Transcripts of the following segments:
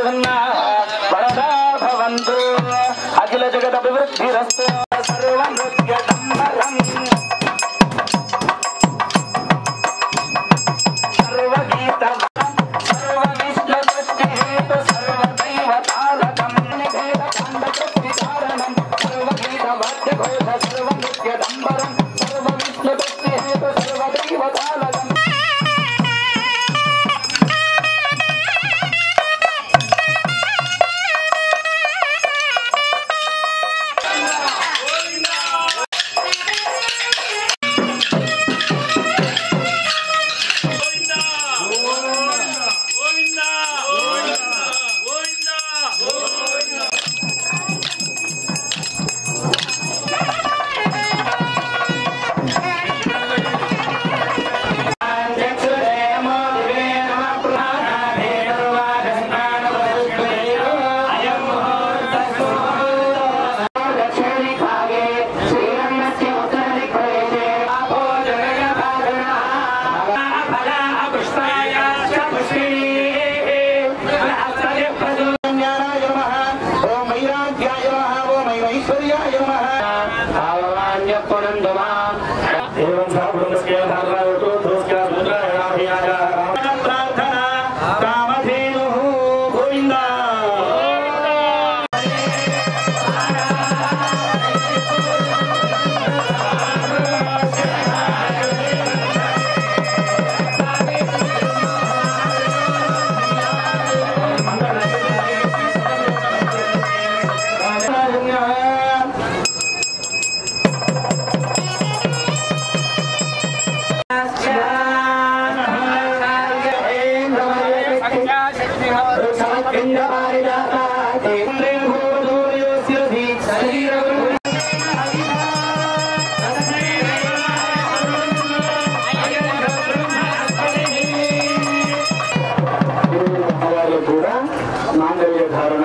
వరదా భవంతు అఖిల జగద్ అభివృద్ధిరస్తు సర్వం నృత్యదంబరం సర్వగీత సర్వవిష్ణుదృష్టిహేతు సర్వదైవతారకం నిభేద కాండకృతి కారణం సర్వగీత వాద్యఘోష సర్వనృత్యదంబరం సర్వవిష్ణుదృష్టిహేతు సర్వదైవతారకం కూడా మాంగళ్య ధారణ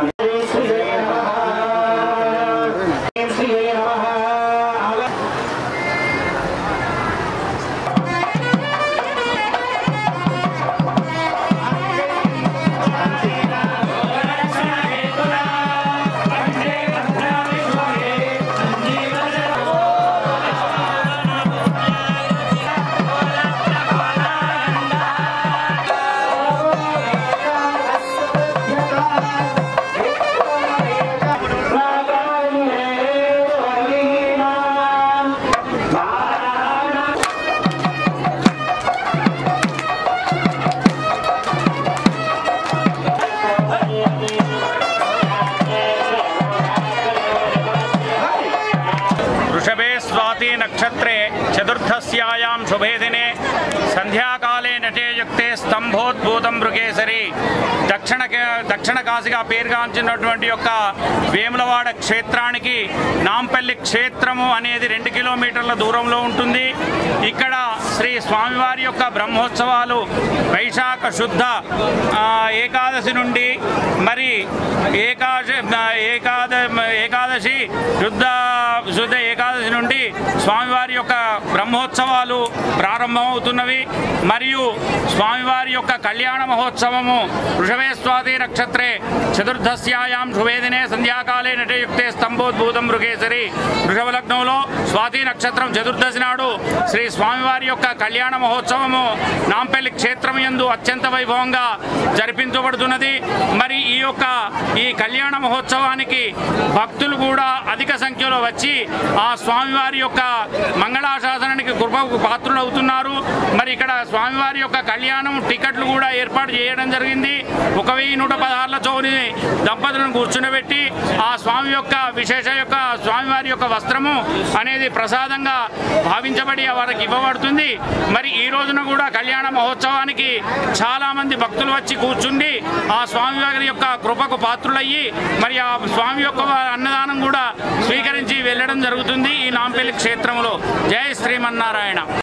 వృషభే స్వాతి నక్షత్రే చతుర్థస్యాయాం శుభే దినే సంధ్యాకాలే నటేయుక్తే స్తంభోద్భూతం మృగేసరి దక్షిణ దక్షిణ కాశీగా పేరుగాంచినటువంటి యొక్క వేములవాడ క్షేత్రానికి నాంపల్లి క్షేత్రము అనేది రెండు కిలోమీటర్ల దూరంలో ఉంటుంది ఇక్కడ శ్రీ స్వామివారి యొక్క బ్రహ్మోత్సవాలు వైశాఖ శుద్ధ ఆ, ఏకాదశి నుండి మరి ఏకాదశి ఏకాద ఏకాదశి శుద్ధ శుద్ధ ఏకాదశి నుండి స్వామివారి యొక్క బ్రహ్మోత్సవాలు ప్రారంభమవుతున్నవి మరియు స్వామివారి యొక్క కళ్యాణ మహోత్సవము వృషభే స్వాతి నక్షత్రే చతుర్దశ్యాయాం శుభేదినే సంధ్యాకాలే నటయుక్తే స్తంభోద్భూతం మృగేసరి వృషభ లగ్నంలో స్వాతి నక్షత్రం చతుర్దశి నాడు శ్రీ స్వామివారి యొక్క కళ్యాణ మహోత్సవము నాంపల్లి క్షేత్రం యందు అత్యంత వైభవంగా జరిపించబడుతున్నది మరి ఈ యొక్క ఈ కళ్యాణ మహోత్సవానికి భక్తులు కూడా అధిక సంఖ్యలో వచ్చి ఆ స్వామివారి యొక్క మంగళాశాసనానికి కృపకు పాత్రులు అవుతున్నారు మరి ఇక్కడ స్వామివారి యొక్క కళ్యాణం టికెట్లు కూడా ఏర్పాటు చేయడం జరిగింది ఒక వెయ్యి నూట పదహారుల చౌని దంపతులను కూర్చునబెట్టి ఆ స్వామి యొక్క విశేష యొక్క స్వామివారి యొక్క వస్త్రము అనేది ప్రసాదంగా భావించబడి వారికి ఇవ్వబడుతుంది మరి ఈ రోజున కూడా కళ్యాణ మహోత్సవానికి చాలా మంది భక్తులు వచ్చి కూర్చుండి ఆ స్వామివారి యొక్క కృపకు పాత్రులయ్యి మరి ఆ స్వామి యొక్క అన్నదానం కూడా స్వీకరించి వెళ్ళడం జరుగుతుంది ఈ నాంపల్లి క్షేత్రంలో జై శ్రీమన్నారాయణ